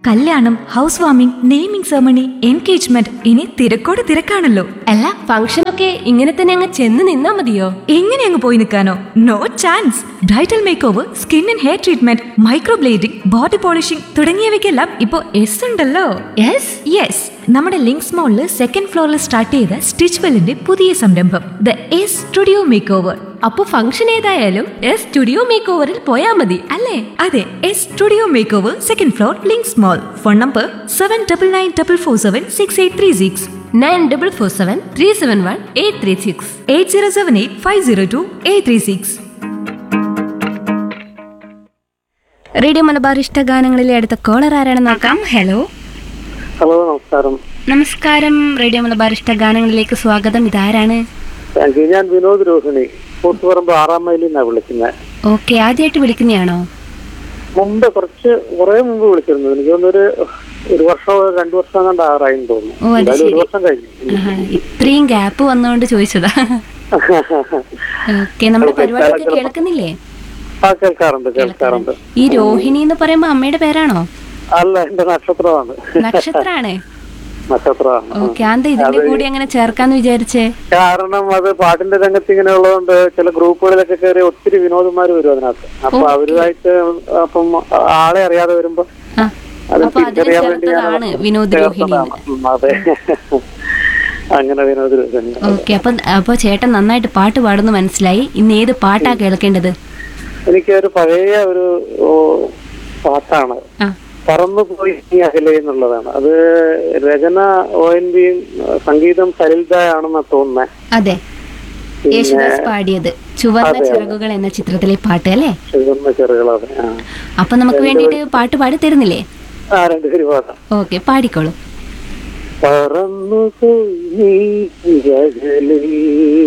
കല്യാണം house warming naming ceremony engagement ഇനി തിരക്കോട് തിരക്കാണല്ലോ അല്ല ഫംഗ്ഷനൊക്കെ ഇങ്ങനെ തന്നെ അങ്ങ് ചെന്ന് നിന്നാ മതിയോ എങ്ങനെ അങ്ങ് പോയി നിൽക്കാനോ no chance bridal make over skin and hair treatment microblading body polishing തുടങ്ങിയവയ്ക്കെല്ലാം ഇപ്പോൾ എസ് ഉണ്ടല്ലോ യെസ് യെസ് നമ്മുടെ ലിങ്ക്സ് മോളിൽ സെക്കൻഡ് ഫ്ലോറിൽ സ്റ്റാർട്ട് ചെയ്ത സ്റ്റിച്ച് വെല്ലിന്റെ പുതിയ സംരംഭം the S studio make over അപ്പൊ ഫംഗ്ഷൻ ഏതായാലും എസ് സ്റ്റുഡിയോ മേക്ക് ഓവറിൽ പോയാ മതി അല്ലേ അതെ S studio make over second floor links mall phone number seven double nine double four seven six eight three six nine double four seven three seven one eight three six eight zero seven eight five zero two eight three six radio Malabar ഇഷ്ട ഗാനങ്ങളിലെ അടുത്ത collar ആരാണെന്ന് നോക്കാം hello hello നമസ്കാരം നമസ്കാരം radio Malabar ഇഷ്ട ഗാനങ്ങളിലേക്ക് സ്വാഗതം ഇതാരാണ് താങ്ക് യു ഞാൻ വിനോദ് രോഹിണി കൂത്തുപറമ്പ് ആറാം മൈലിൽ നിന്നാണ് വിളിക്കുന്നത് ഓക്കെ ആദ്യമായിട്ട് വിളിക്കുന്നതാണോ മുമ്പ് കുറച്ച് കുറെ മുമ്പ് വിളിച്ചിരുന്നു എനിക്ക് തോന്നുന്നൊരു ഒരു വർഷം രണ്ടു വർഷം കണ്ട് ആറായിന്ന് തോന്നുന്നു ഓ, അത് എന്തായാലും ഒരു ശരി. വർഷം കഴിഞ്ഞു ആഹാ, ഇത്രയും ഗ്യാപ്പ് വന്നുകൊണ്ട് ചോദിച്ചതാ ഓക്കെ നമ്മുടെ പരിപാടിയൊക്കെ കേൾക്കുന്നില്ലേ ആ കേൾക്കാറുണ്ട് കേൾക്കാറുണ്ട് ഈ രോഹിണി എന്ന് പറയുമ്പോ അമ്മയുടെ പേരാണോ അല്ല എന്റെ നക്ഷത്രമാണ് നക്ഷത്രാണ് നക്ഷത്രമാണ് ഓക്കെ എന്താ ഇതിന്റെ കൂടി അങ്ങനെ ചേർക്കാന്ന് വിചാരിച്ചേ കാരണം അത് പാട്ടിന്റെ രംഗത്ത് ഇങ്ങനെ ഉള്ളതുകൊണ്ട് ചില ഗ്രൂപ്പുകളിലൊക്കെ കയറി ഒത്തിരി വിനോദന്മാർ വരും അതിനകത്ത് അപ്പൊ അവരുമായിട്ട് അപ്പം ആളെ അറിയാതെ വരുമ്പോ ആ അത് അപ്പൊ അതിന് തിരിച്ചറിയാൻ വേണ്ടി ഞാൻ ചേർത്തതാണ് വിനോദ് രോഹിണി ചേർത്തതാണ്. ഉം, അതെ അങ്ങനെ വിനോദ് രോഹിണി ഓക്കെ അപ്പൊ അപ്പൊ ചേട്ടൻ നന്നായിട്ട് പാട്ട് പാടുന്നു മനസ്സിലായി ഇന്ന് ഏത് പാട്ടാ കേൾക്കേണ്ടത് എനിക്ക് ഒരു പഴയ ഒരു ഓ, പാട്ടാണ് ആ പറന്നു പോയി നീ അകലെ എന്നുള്ളതാണ് അത് രചന ഒ എൻ ബിയും സംഗീതം സലിൽദായാണെന്നാ തോന്നുന്നത് അതെ യേശുദാസ് പാടിയത് ചുവന്ന ചിറകുകൾ എന്ന ചിത്രത്തിലെ പാട്ട് അല്ലേ ചുവന്ന ചെറുകളത് ആ അപ്പൊ നമുക്ക് വേണ്ടിയിട്ട് പാട്ട് പാടി തരുന്നില്ലേ ആ രണ്ടുപേര് പാടാം ഓക്കെ പാടിക്കോളൂ പറന്നു പോയി നീ അകലെ